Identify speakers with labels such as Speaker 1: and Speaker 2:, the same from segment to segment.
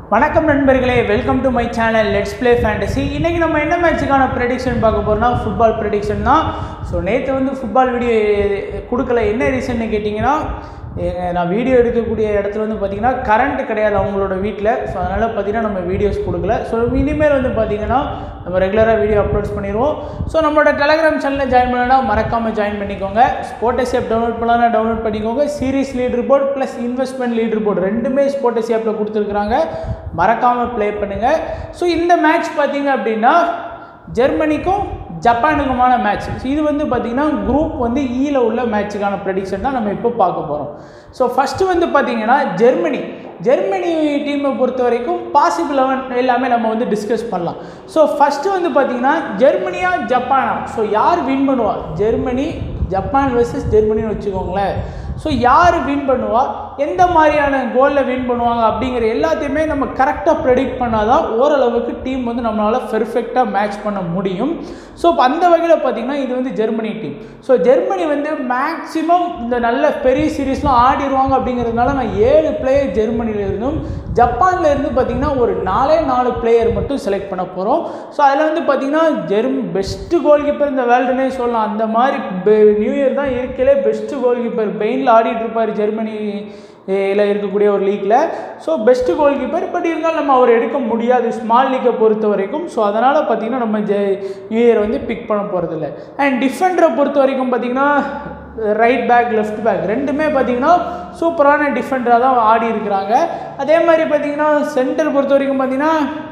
Speaker 1: வணக்கம் நண்பர்களே welcome to my channel let's play fantasy இன்றைக்கி நம்ம என்ன மேட்ச்சுக்கான ப்ரெடிக்ஷன் பார்க்க போகிறோம்னா ஃபுட்பால் ப்ரெடிக்ஷன் தான் ஸோ நேற்று வந்து ஃபுட்பால் வீடியோ கொடுக்கல என்ன ரீசன்னு கேட்டிங்கன்னா எங்க- நான் வீடியோ எடுக்கக்கூடிய இடத்துல வந்து பார்த்திங்கன்னா கரண்ட் கிடையாது அவங்களோட வீட்டில் ஸோ அதனால் பார்த்திங்கன்னா நம்ம வீடியோஸ் கொடுக்கல ஸோ இனிமேல் வந்து பார்த்திங்கன்னா நம்ம ரெகுலராக வீடியோ அப்லோட்ஸ் பண்ணிடுவோம் ஸோ நம்மளோட டெலகிராம் சேனலில் ஜாயின் பண்ணனா மறக்காமல் ஜாயின் பண்ணிக்கோங்க ஸ்போர்ட்டஸ் ஆப் டவுன்லோட் பண்ணலாம் டவுன்லோட் பண்ணிக்கோங்க series lead report plus investment lead report ரெண்டுமே ஸ்போர்ட்டஸ் ஆப்பில் கொடுத்துருக்குறாங்க மறக்காமல் ப்ளே பண்ணுங்கள் ஸோ இந்த மேட்ச் பார்த்தீங்க அப்படின்னா ஜெர்மனிக்கும் ஜப்பானுக்குமான மேட்ச் இது வந்து பார்த்திங்கன்னா குரூப் வந்து ஈல உள்ள மேட்ச்சுக்கான ப்ரெடிக்ஷன் தான் நம்ம இப்போ பார்க்க போகிறோம் ஸோ ஃபஸ்ட்டு வந்து பார்த்திங்கன்னா ஜெர்மனி ஜெர்மனி டீமை பொறுத்த வரைக்கும் பாசிபிள் லெவன் எல்லாமே நம்ம வந்து டிஸ்கஸ் பண்ணலாம் ஸோ ஃபஸ்ட்டு வந்து பார்த்திங்கன்னா ஜெர்மனியா ஜப்பானா ஸோ யார் வின் பண்ணுவா ஜெர்மனி ஜப்பான் வெர்சஸ் ஜெர்மனின்னு வச்சுக்கோங்களேன் ஸோ யார் வின் பண்ணுவா எந்த மாதிரியான கோலில் வின் பண்ணுவாங்க அப்படிங்கிற எல்லாத்தையுமே நம்ம கரெக்டாக ப்ரெடிக்ட் பண்ணால் தான் ஓரளவுக்கு டீம் வந்து நம்மளால் பெர்ஃபெக்டாக மேட்ச் பண்ண முடியும் ஸோ அந்த வகையில் பார்த்திங்கன்னா இது வந்து ஜெர்மனி டீம் ஸோ ஜெர்மனி வந்து மேக்ஸிமம் இந்த நல்ல பெரிய சீரீஸ்லாம் ஆடிடுவாங்க அப்படிங்கிறதுனால நான் ஏழு பிளேயர் ஜெர்மனியில் இருந்தும் ஜப்பானில் இருந்து பார்த்திங்கன்னா ஒரு நாலே நாலு பிளேயர் மட்டும் செலக்ட் பண்ண போகிறோம் ஸோ அதில் வந்து பார்த்திங்கன்னா ஜெர்ம் பெஸ்ட்டு கோல் கீப்பர் இந்த வேர்ல்டுனே சொல்லலாம் அந்த மாதிரி பெ- நியூ இயர் தான் இருக்கலே பெஸ்ட்டு கோல் கீப்பர் பெயினில் ஆடிட்டு இருப்பார் ஜெர்மனி இதில் இருக்கக்கூடிய ஒரு லீக்கில் so best goal keeper but இருந்தாலும் நம்ம அவர் எடுக்க முடியாது ஸ்மால் லீக்கை பொறுத்த வரைக்கும் ஸோ அதனால் பார்த்திங்கன்னா நம்ம ஜெ நியூ இயர் வந்து பிக் பண்ண போகிறதில்ல அண்ட் டிஃபெண்டரை பொறுத்த வரைக்கும் பார்த்திங்கன்னா ரைட் பேக் லெஃப்ட் பேக் ரெண்டுமே பார்த்தீங்கன்னா சூப்பரான டிஃபெண்டராக தான் ஆடி இருக்கிறாங்க அதே மாதிரி பார்த்தீங்கன்னா சென்டர் பொறுத்த வரைக்கும் பார்த்தீங்கன்னா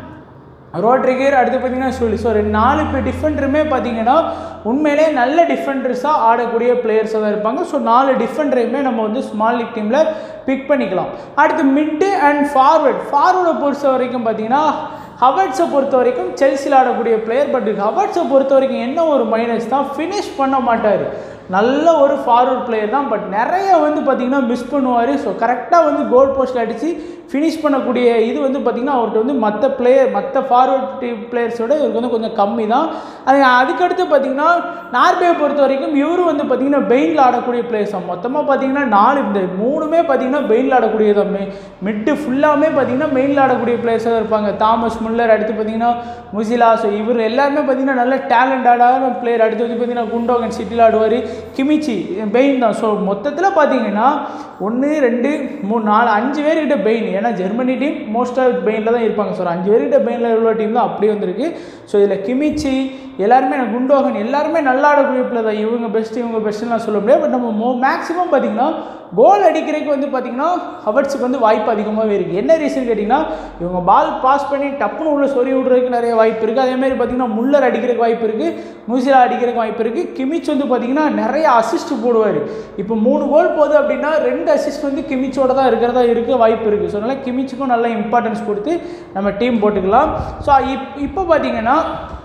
Speaker 1: ரோட்ரிகர் அடுத்து பார்த்தீங்கன்னா சொல்லி ஸோ ரெண்டு நாலு பேர் டிஃபெண்டருமே பார்த்தீங்கன்னா உண்மையிலே நல்ல டிஃபெண்டர்ஸாக ஆடக்கூடிய பிளேயர்ஸாக தான் இருப்பாங்க ஸோ நாலு டிஃபெண்டரையுமே நம்ம வந்து ஸ்மால் லீக் டீமில் பிக் பண்ணிக்கலாம் அடுத்து மிட்டு அண்ட் ஃபார்வர்ட் ஃபார்வர்டை பொறுத்த வரைக்கும் பார்த்தீங்கன்னா ஹவர்ட்ஸை பொறுத்த வரைக்கும் செல்சியில் ஆடக்கூடிய பிளேயர் பட் ஹவர்ட்ஸை பொறுத்த வரைக்கும் என்ன ஒரு மைனஸ் தான் ஃபினிஷ் பண்ண மாட்டார் நல்ல ஒரு ஃபார்வர்ட் பிளேயர் தான் பட் நிறைய வந்து பார்த்திங்கன்னா மிஸ் பண்ணுவார் ஸோ கரெக்டாக வந்து கோல் போஸ்ட் அடித்து ஃபினிஷ் பண்ணக்கூடிய இது வந்து பார்த்திங்கன்னா அவர்கிட்ட வந்து மற்ற பிளேயர் மற்ற ஃபார்வர்ட் டீம் பிளேயர்ஸோட இவருக்கு வந்து கொஞ்சம் கம்மி தான் அது அதுக்கடுத்து பார்த்திங்கன்னா நார்வேயை பொறுத்த வரைக்கும் இவரும் வந்து பார்த்திங்கன்னா பெயினில் ஆடக்கூடிய பிளேயர்ஸ் தான் மொத்தமாக பார்த்திங்கன்னா நாலு இந்த மூணுமே பார்த்திங்கன்னா பெயினில் ஆடக்கூடியது மே மிட்டு ஃபுல்லாமே பார்த்திங்கன்னா மெயினில் ஆடக்கூடிய பிளேயர்ஸாக தான் இருப்பாங்க தாமஸ் முல்லர் அடுத்து பார்த்திங்கன்னா முசிலா ஸோ இவர் எல்லாருமே பார்த்திங்கன்னா நல்ல டேலண்டடான பிளேயர் அடுத்து வந்து பார்த்திங்கன்னா குண்டோகன் சிட்டியில் ஆடுவார் கிமிச்சி பெயின் தான் ஸோ மொத்தத்தில் பார்த்தீங்கன்னா ஒன்று ரெண்டு மூணு நாலு அஞ்சு பேர்கிட்ட பெயின் ஏன்னா ஜெர்மனி டீம் மோஸ்ட்டாக பெயினில் தான் இருப்பாங்க ஸோ ஒரு அஞ்சு பேர்கிட்ட பெயினில் உள்ள டீம் தான் அப்படியே வந்திருக்கு ஸோ இதில் கிமிச்சி எல்லாருமே எனக்கு குண்டோகன் எல்லாருமே நல்லா ஆடக்கூடிய பிள்ளை தான் இவங்க பெஸ்ட்டு இவங்க பெஸ்ட்டுலாம் சொல்ல முடியாது பட் நம்ம மோ மேக்ஸிமம் பார்த்தீங்கன்னா கோல் அடிக்கிறதுக்கு வந்து பார்த்திங்கன்னா ஹவர்ட்ஸுக்கு வந்து வாய்ப்பு அதிகமாகவே இருக்குது என்ன ரீசன் கேட்டிங்கன்னா இவங்க பால் பாஸ் பண்ணி டப்புன்னு உள்ள சொறி விடுறதுக்கு நிறைய வாய்ப்பு இருக்குது அதேமாதிரி பார்த்திங்கன்னா முல்லர் அடிக்கிறதுக்கு வாய்ப்பு இருக்குது மூசிலா அடிக்கிறதுக்கு வாய்ப்பு இருக்குது கிமிச் வந்து பார்த்திங்கன்னா நிறைய அசிஸ்ட் போடுவார் இப்போ மூணு கோல் போகுது அப்படின்னா ரெண்டு அசிஸ்ட் வந்து கிமிச்சோட தான் இருக்கிறதா இருக்க வாய்ப்பு இருக்குது ஸோ அதனால் கிமிச்சுக்கும் நல்ல இம்பார்ட்டன்ஸ் கொடுத்து நம்ம டீம் போட்டுக்கலாம் ஸோ இப் இப்போ பார்த்தீங்கன்னா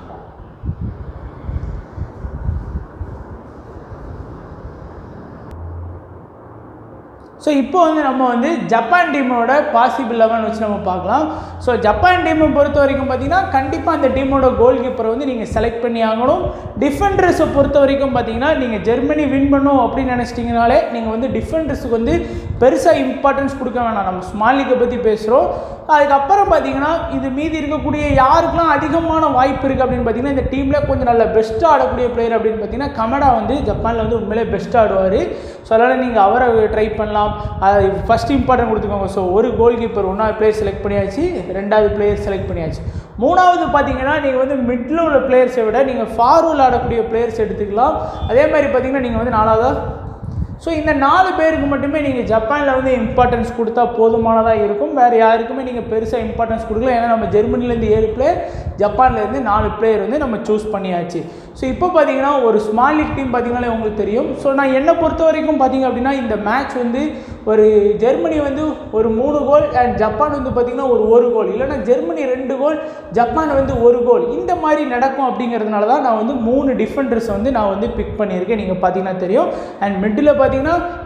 Speaker 1: ஸோ இப்போ வந்து நம்ம வந்து ஜப்பான் டீமோட பாசிபிள் லெவன் வச்சு நம்ம பார்க்கலாம் ஸோ ஜப்பான் டீமை பொறுத்த வரைக்கும் பார்த்தீங்கன்னா கண்டிப்பாக அந்த டீமோட கோல் கீப்பரை வந்து நீங்கள் செலக்ட் பண்ணி ஆகணும் டிஃபெண்டர்ஸை பொறுத்த வரைக்கும் பார்த்தீங்கன்னா நீங்கள் ஜெர்மனி வின் பண்ணும் அப்படின்னு நினச்சிட்டிங்கனாலே நீங்கள் வந்து டிஃபெண்டர்ஸுக்கு வந்து பெருசாக இம்பார்ட்டன்ஸ் கொடுக்க வேணாம் நம்ம ஸ்மால் லீக்கை பற்றி பேசுகிறோம் அதுக்கப்புறம் பார்த்தீங்கன்னா இது மீதி இருக்கக்கூடிய யாருக்கெல்லாம் அதிகமான வாய்ப்பு இருக்குது அப்படின்னு பார்த்தீங்கன்னா இந்த டீமில் கொஞ்சம் நல்ல பெஸ்ட்டாக ஆடக்கூடிய பிளேயர் அப்படின்னு பார்த்தீங்கன்னா கமடா வந்து ஜப்பானில் வந்து உண்மையிலே பெஸ்ட்டாக ஆடுவார் ஸோ அதனால் நீங்கள் அவரை ட்ரை பண்ணலாம் அது ஃபஸ்ட் இம்பார்ட்டன்ட் கொடுத்துக்கோங்க ஸோ ஒரு கோல் கீப்பர் ஒன்றாவது பிளேயர் செலக்ட் பண்ணியாச்சு ரெண்டாவது பிளேயர் செலக்ட் பண்ணியாச்சு மூணாவது பார்த்தீங்கன்னா நீங்கள் வந்து மிடில் உள்ள பிளேயர்ஸை விட நீங்கள் ஃபார்வர்டில் ஆடக்கூடிய பிளேயர்ஸ் எடுத்துக்கலாம் அதே மாதிரி பார்த்தீங்கன்னா நீங்கள் வந்து நாலாவதாக ஸோ இந்த நாலு பேருக்கு மட்டுமே நீங்கள் ஜப்பானில் வந்து இம்பார்ட்டன்ஸ் கொடுத்தா போதுமானதாக இருக்கும் வேறு யாருக்குமே நீங்கள் பெருசாக இம்பார்ட்டன்ஸ் கொடுக்கல ஏன்னா நம்ம ஜெர்மனிலேருந்து ஏழு பிளேயர் ஜப்பான்லேருந்து நாலு பிளேயர் வந்து நம்ம சூஸ் பண்ணியாச்சு ஸோ இப்போ பார்த்தீங்கன்னா ஒரு ஸ்மால் லீக் டீம் பார்த்தீங்கன்னாலே உங்களுக்கு தெரியும் ஸோ நான் என்னை பொறுத்த வரைக்கும் பார்த்தீங்க அப்படின்னா இந்த மேட்ச் வந்து ஒரு ஜெர்மனி வந்து ஒரு மூணு கோல் அண்ட் ஜப்பான் வந்து பார்த்தீங்கன்னா ஒரு ஒரு கோல் இல்லைன்னா ஜெர்மனி ரெண்டு கோல் ஜப்பான் வந்து ஒரு கோல் இந்த மாதிரி நடக்கும் அப்படிங்கிறதுனால தான் நான் வந்து மூணு டிஃபெண்டர்ஸ் வந்து நான் வந்து பிக் பண்ணியிருக்கேன் நீங்கள் பார்த்தீங்கன்னா தெரியும் அண்ட் மிடில் பார்த்தீங்கன்னா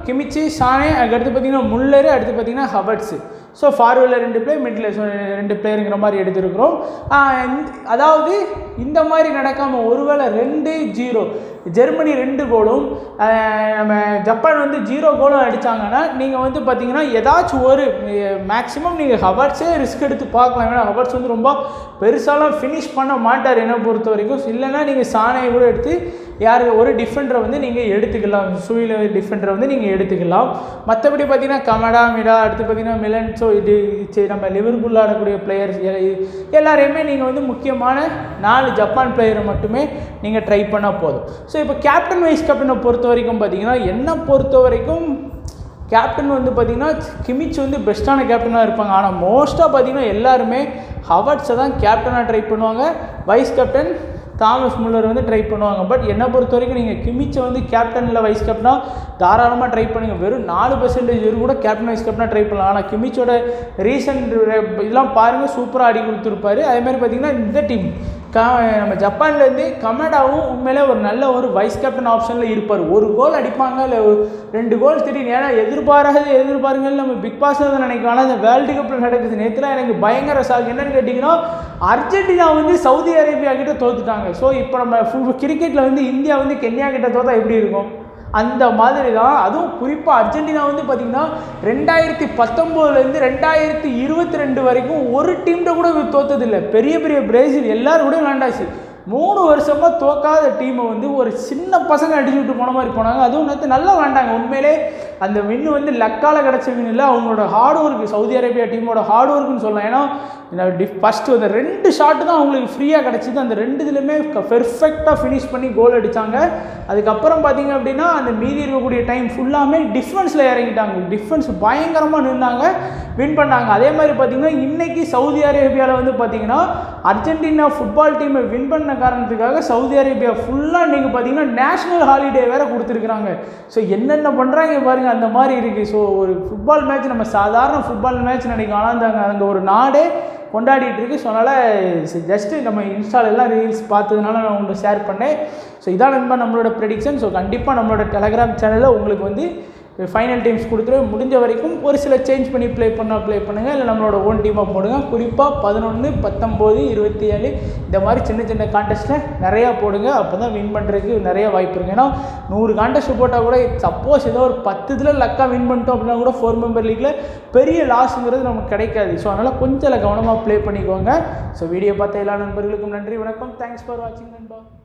Speaker 1: கிமிச்சி சானே அதுக்கடுத்து பார்த்தீங்கன்னா முல்லரு அடுத்து பார்த்தீங்கன்னா ஹபர்ட்ஸு ஸோ ஃபார்வர்டில் ரெண்டு பிளேயர் மிடில் ஸோ ரெண்டு பிளேயருங்கிற மாதிரி எடுத்திருக்கிறோம் ஆஹ் இந்த- அதாவது இந்த மாதிரி நடக்காமல் ஒருவேளை ரெண்டு ஜீரோ ஜெர்மனி ரெண்டு கோலும் ஆஹ் நம்ம ஜப்பான் வந்து ஜீரோ கோலும் அடித்தாங்கன்னா நீங்கள் வந்து பார்த்தீங்கன்னா ஏதாச்சும் ஒரு மேக்ஸிமம் நீங்கள் ஹவர்ஸே ரிஸ்க் எடுத்து பார்க்கலாம் ஏன்னா ஹவர்ஸ் வந்து ரொம்ப பெருசாலாம் ஃபினிஷ் பண்ண மாட்டார் என்னை பொறுத்த வரைக்கும் இல்லைன்னா நீங்கள் சாணையை கூட எடுத்து யார் ஒரு டிஃபெண்டரை வந்து நீங்கள் எடுத்துக்கலாம் சுயில் டிஃபெண்டரை வந்து நீங்கள் எடுத்துக்கலாம் மற்றபடி பார்த்தீங்கன்னா கமடா மிடா அடுத்து பார்த்தீங்கன்னா மிலன் ஸோ இது சரி நம்ம லிவர்பூல் ஆடக்கூடிய பிளேயர்ஸ் எல்லாரையுமே நீங்கள் வந்து முக்கியமான நாலு ஜப்பான் பிளேயரை மட்டுமே நீங்கள் ட்ரை பண்ணால் போதும் ஸோ இப்போ கேப்டன் வைஸ் கேப்டனை பொறுத்த வரைக்கும் பார்த்தீங்கன்னா என்னை பொறுத்த வரைக்கும் கேப்டன் வந்து பார்த்தீங்கன்னா கிமிச் வந்து பெஸ்ட்டான கேப்டனாக இருப்பாங்க ஆனால் மோஸ்ட்டாக பார்த்தீங்கன்னா எல்லாருமே ஹவர்ட்ஸை தான் கேப்டனாக ட்ரை பண்ணுவாங்க வைஸ் கேப்டன் தாமஸ் முல்லர் வந்து ட்ரை பண்ணுவாங்க பட் என்னை பொறுத்த வரைக்கும் நீங்கள் கிமிச்சை வந்து கேப்டனில் வைஸ் கேப்டனாக தாராளமாக ட்ரை பண்ணுங்கள் வெறும் நாலு பர்சன்டேஜ் வரும் கூட கேப்டன் வைஸ் கேப்டனாக ட்ரை பண்ணலாம் ஆனால் கிமிச்சோட ரீசன்ட் இதெல்லாம் பாருங்கள் சூப்பராக ஆடி கொடுத்துருப்பாரு அதே மாதிரி பார்த்தீங்கன்னா இந்த டீம் க நம்ம ஜப்பான்லேருந்து கமடாவும் உண்மையிலே ஒரு நல்ல ஒரு வைஸ் கேப்டன் ஆப்ஷனில் இருப்பார் ஒரு கோல் அடிப்பாங்க இல்லை ஒரு ரெண்டு கோல் தெரியும் ஏன்னா எதிர்பாராது எதிர்பாருங்கள் நம்ம பிக் பாஸ் தான் நினைக்கலாம் ஆனால் இந்த வேர்ல்டு கப்பில் நடக்குது நேற்றுலாம் எனக்கு பயங்கர சாக் என்னன்னு கேட்டிங்கன்னா அர்ஜென்டினா வந்து சவுதி அரேபியா கிட்ட தோத்துட்டாங்க ஸோ இப்போ நம்ம ஃபுல் கிரிக்கெட்டில் வந்து இந்தியா வந்து கென்யா கிட்ட தோத்தா எப்படி இருக்கும் அந்த மாதிரி தான் அதுவும் குறிப்பாக அர்ஜென்டினா வந்து பார்த்திங்கன்னா ரெண்டாயிரத்தி பத்தொம்போதுலேருந்து ரெண்டாயிரத்தி இருபத்தி ரெண்டு வரைக்கும் ஒரு டீம்கிட்ட கூட இவர் தோத்ததில்லை பெரிய பெரிய பிரேசில் எல்லாரும் கூட விளாண்டாச்சு மூணு வருஷமாக தோக்காத டீமை வந்து ஒரு சின்ன பசங்க அடிச்சு விட்டு போன மாதிரி போனாங்க அதுவும் நேற்று நல்லா விளாண்டாங்க உண்மையிலே அந்த வின்னு வந்து லக்கால கிடச்ச வின் இல்லை அவங்களோட ஹார்ட் ஒர்க் சவுதி அரேபியா டீமோட ஹார்ட் ஒர்க்குன்னு சொல்லலாம் ஏன்னா ஃபஸ்ட்டு அந்த ரெண்டு ஷாட்டு தான் அவங்களுக்கு ஃப்ரீயாக கிடச்சிது அந்த ரெண்டு இதுலையுமே பெர்ஃபெக்டாக ஃபினிஷ் பண்ணி கோல் அடித்தாங்க அதுக்கப்புறம் பார்த்தீங்க அப்படின்னா அந்த மீதி இருக்கக்கூடிய டைம் ஃபுல்லாமே டிஃபென்ஸில் இறங்கிட்டாங்க டிஃபென்ஸ் பயங்கரமாக நின்னாங்க வின் பண்ணாங்க அதே மாதிரி பார்த்தீங்கன்னா இன்னைக்கு சவுதி அரேபியாவில் வந்து பார்த்தீங்கன்னா அர்ஜென்டினா ஃபுட்பால் டீமை வின் பண்ண காரணத்துக்காக சவுதி அரேபியா ஃபுல்லாக நீங்கள் பார்த்தீங்கன்னா நேஷனல் ஹாலிடே வேறு கொடுத்துருக்குறாங்க ஸோ என்னென்ன பண்ணுறாங்க பாருங்கள் அந்த மாதிரி இருக்குது ஸோ ஒரு ஃபுட்பால் மேட்ச் நம்ம சாதாரண ஃபுட்பால் மேட்ச் நினைக்கும் ஆனால் அந்த அங்கே ஒரு நாடே கொண்டாடிட்டு இருக்கு ஸோ அதனால் ஜஸ்ட்டு நம்ம இன்ஸ்டால எல்லாம் ரீல்ஸ் பார்த்ததுனால நான் உங்களுக்கு ஷேர் பண்ணேன் ஸோ இதான் நண்பா நம்மளோட ப்ரெடிக்ஷன் ஸோ கண்டிப்பாக நம்மளோட டெலகிராம் சேனலில் உங்களுக்கு வந்து ஃபைனல் டீம்ஸ் கொடுத்துரு முடிஞ்ச வரைக்கும் ஒரு சில சேஞ்ச் பண்ணி ப்ளே பண்ணால் ப்ளே பண்ணுங்கள் இல்லை நம்மளோட ஓன் டீமாக போடுங்க குறிப்பாக பதினொன்று பத்தொம்போது இருபத்தி ஏழு இந்த மாதிரி சின்ன சின்ன கான்டெஸ்ட்டில் நிறையா போடுங்க அப்போ தான் வின் பண்ணுறதுக்கு நிறைய வாய்ப்பு இருக்குது ஏன்னா நூறு கான்டெஸ்ட் போட்டால் கூட சப்போஸ் ஏதோ ஒரு பத்து இதில் லக்காக வின் பண்ணிட்டோம் அப்படின்னா கூட ஃபோர் மெம்பர் லீக்கில் பெரிய லாஸுங்கிறது நமக்கு கிடைக்காது ஸோ அதனால் கொஞ்சம் கவனமாக ப்ளே பண்ணிக்கோங்க ஸோ வீடியோ பார்த்த எல்லா நண்பர்களுக்கும் நன்றி வணக்கம் தேங்க்ஸ் ஃபார் வாட்சிங் நண்பா